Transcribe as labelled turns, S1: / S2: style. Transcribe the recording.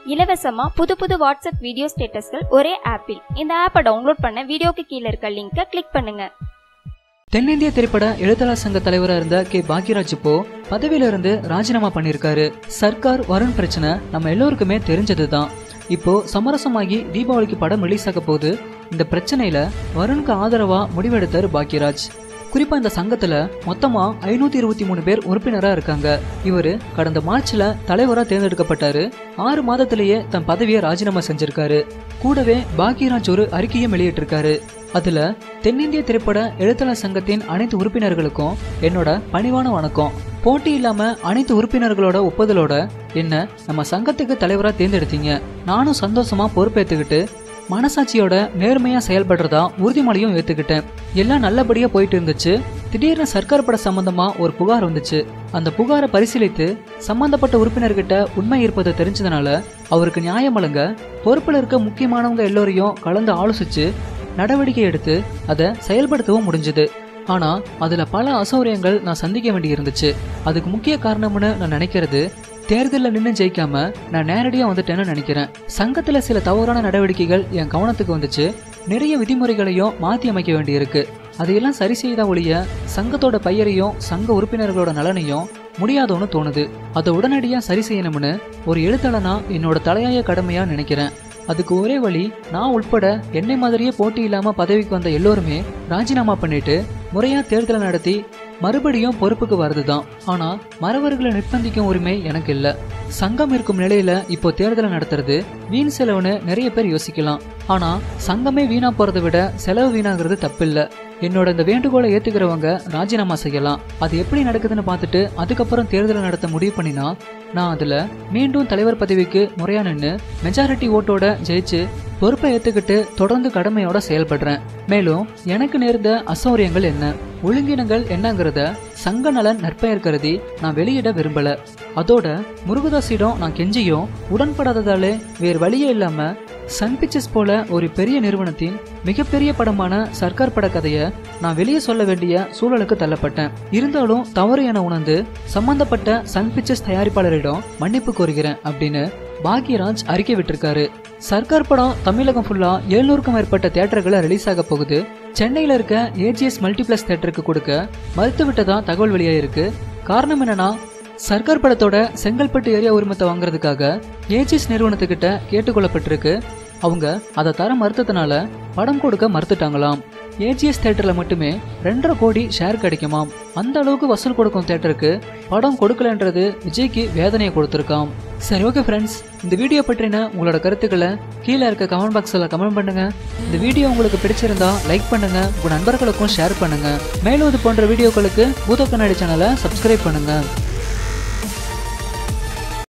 S1: இலவசமா புது புது வாட்ஸ்அப் வீடியோ ஸ்டேட்டஸ்கள் ஒரே ஆப்பில் இந்த ஆப்பை டவுன்லோட் பண்ண வீடியோக்கு கீழே இருக்க லிங்கை கிளிக் பண்ணுங்க
S2: தென்னிந்திய திரைப்பட எழுத்தாளர் சங்க தலைவரா இருந்த கே பாக்யராஜ் இப்போ பதவியில இருந்து ராஜினாமா பண்ணியிருக்காரு சர்க்கார் வருண் பிரச்சனை நம்ம எல்லோருக்குமே தெரிஞ்சதுதான் இப்போ சமரசமாகி தீபாவளிக்கு படம் ரிலீஸ் ஆக போகுது இந்த பிரச்சனையில வருணுக்கு ஆதரவா முடிவெடுத்தாரு பாக்யராஜ் குறிப்பா இந்த சங்கத்துல மொத்தமா ஐநூத்தி இருபத்தி மூணு பேர் உறுப்பினரா இருக்காங்க இவரு கடந்த மார்ச்ல தலைவரா தேர்ந்தெடுக்கப்பட்டாரு ஆறு மாதத்திலேயே தன் பதவியை ராஜினாமா செஞ்சிருக்காரு கூடவே பாக்யராஜ் ஒரு அறிக்கையும் வெளியிட்டிருக்காரு அதுல தென்னிந்திய திரைப்பட எழுத்தாளர் சங்கத்தின் அனைத்து உறுப்பினர்களுக்கும் என்னோட பணிவான வணக்கம் போட்டி இல்லாம அனைத்து உறுப்பினர்களோட ஒப்புதலோட என்ன நம்ம சங்கத்துக்கு தலைவரா தேர்ந்தெடுத்தீங்க நானும் சந்தோஷமா பொறுப்பேத்துக்கிட்டு மனசாட்சியோட நேர்மையா செயல்படுறதா உறுதிமொழியும் ஏத்துக்கிட்டேன் எல்லாம் நல்லபடியா போயிட்டு இருந்துச்சு திடீர்னு சர்க்கார் பட சம்பந்தமா ஒரு புகார் வந்துச்சு அந்த புகாரை பரிசீலித்து சம்பந்தப்பட்ட உறுப்பினர்கிட்ட உண்மை இருப்பதை தெரிஞ்சதுனால அவருக்கு நியாயம் வழங்க பொறுப்புல இருக்க முக்கியமானவங்க எல்லோரையும் கலந்து ஆலோசிச்சு நடவடிக்கை எடுத்து அதை செயல்படுத்தவும் முடிஞ்சது ஆனா அதுல பல அசௌகரியங்கள் நான் சந்திக்க வேண்டி இருந்துச்சு அதுக்கு முக்கிய காரணம்னு நான் நினைக்கிறது தேர்தலில் நின்று ஜெயிக்காம நான் நேரடியாக வந்துட்டேன்னு நினைக்கிறேன் சங்கத்துல சில தவறான நடவடிக்கைகள் என் கவனத்துக்கு வந்துச்சு நிறைய விதிமுறைகளையும் மாற்றி அமைக்க வேண்டியிருக்கு அதையெல்லாம் சரி செய்த ஒழிய சங்கத்தோட பெயரையும் சங்க உறுப்பினர்களோட நலனையும் முடியாதோன்னு தோணுது அதை உடனடியாக சரி செய்யணும்னு ஒரு எழுத்தாளனா என்னோட தலையாய கடமையா நினைக்கிறேன் அதுக்கு ஒரே வழி நான் உட்பட என்னை மாதிரியே போட்டி இல்லாம பதவிக்கு வந்த எல்லோருமே ராஜினாமா பண்ணிட்டு முறையா தேர்தலை நடத்தி மறுபடியும் பொறுப்புக்கு வருதுதான் ஆனா மறவர்களை நிர்பந்திக்கும் உரிமை எனக்கு இல்ல சங்கம் இருக்கும் நிலையில இப்போ தேர்தலை நடத்துறது வீண் செலவுன்னு நிறைய பேர் யோசிக்கலாம் ஆனா சங்கமே வீணா போறதை விட செலவு வீணாகிறது தப்பில்ல என்னோட இந்த வேண்டுகோளை ஏத்துக்கிறவங்க ராஜினாமா செய்யலாம் அது எப்படி நடக்குதுன்னு பார்த்துட்டு அதுக்கப்புறம் தேர்தலை நடத்த முடிவு பண்ணினா நான் அதுல மீண்டும் தலைவர் பதவிக்கு முறையா நின்று மெஜாரிட்டி ஓட்டோட ஜெயிச்சு பொறுப்பை ஏத்துக்கிட்டு தொடர்ந்து கடமையோட செயல்படுறேன் மேலும் எனக்கு நேர்ந்த அசௌரியங்கள் என்ன ஒழுங்கினங்கள் என்னங்கிறத சங்க நலன் நற்பெயர் கருதி நான் வெளியிட விரும்பல அதோட முருகதாசிடம் நான் கெஞ்சியும் உடன்படாததாலே வேறு வழியே இல்லாம சன் பிக்சர்ஸ் போல ஒரு பெரிய நிறுவனத்தின் மிகப்பெரிய படமான சர்க்கார் பட கதையை நான் வெளியே சொல்ல வேண்டிய சூழலுக்கு தள்ளப்பட்டேன் இருந்தாலும் தவறு என உணர்ந்து சம்பந்தப்பட்ட சன் பிக்சர்ஸ் தயாரிப்பாளரிடம் மன்னிப்பு கோருகிறேன் அப்படின்னு பாக்யராஜ் அறிக்கை விட்டிருக்காரு சர்க்கார் படம் தமிழகம் ஃபுல்லா எழுநூறுக்கும் மேற்பட்ட தியேட்டர்களை ரிலீஸ் ஆக போகுது சென்னையில இருக்க ஏஜிஎஸ் மல்டிபிளெக்ஸ் தியேட்டருக்கு கொடுக்க மறுத்து விட்டதா தகவல் வெளியாயிருக்கு காரணம் என்னன்னா சர்க்கார் படத்தோட செங்கல்பட்டு ஏரியா உரிமத்தை வாங்குறதுக்காக ஏஜிஎஸ் நிறுவனத்துக்கிட்ட கேட்டுக்கொள்ளப்பட்டிருக்கு அவங்க அதை தர மறுத்ததுனால படம் கொடுக்க மறுத்துட்டாங்களாம் ஏஜிஎஸ் தேட்டரில் மட்டுமே ரெண்டரை கோடி ஷேர் கிடைக்குமாம் அந்த அளவுக்கு வசூல் கொடுக்கும் தேட்டருக்கு படம் கொடுக்கலன்றது விஜய்க்கு வேதனையை கொடுத்துருக்காம் சரி ஓகே ஃப்ரெண்ட்ஸ் இந்த வீடியோ பற்றின உங்களோட கருத்துக்களை கீழே இருக்க கமெண்ட் பாக்ஸில் கமெண்ட் பண்ணுங்க இந்த வீடியோ உங்களுக்கு பிடிச்சிருந்தா லைக் பண்ணுங்க உங்க நண்பர்களுக்கும் ஷேர் பண்ணுங்க மேலும் இது போன்ற வீடியோக்களுக்கு பூத கண்ணாடி சேனலை சப்ஸ்கிரைப் பண்ணுங்க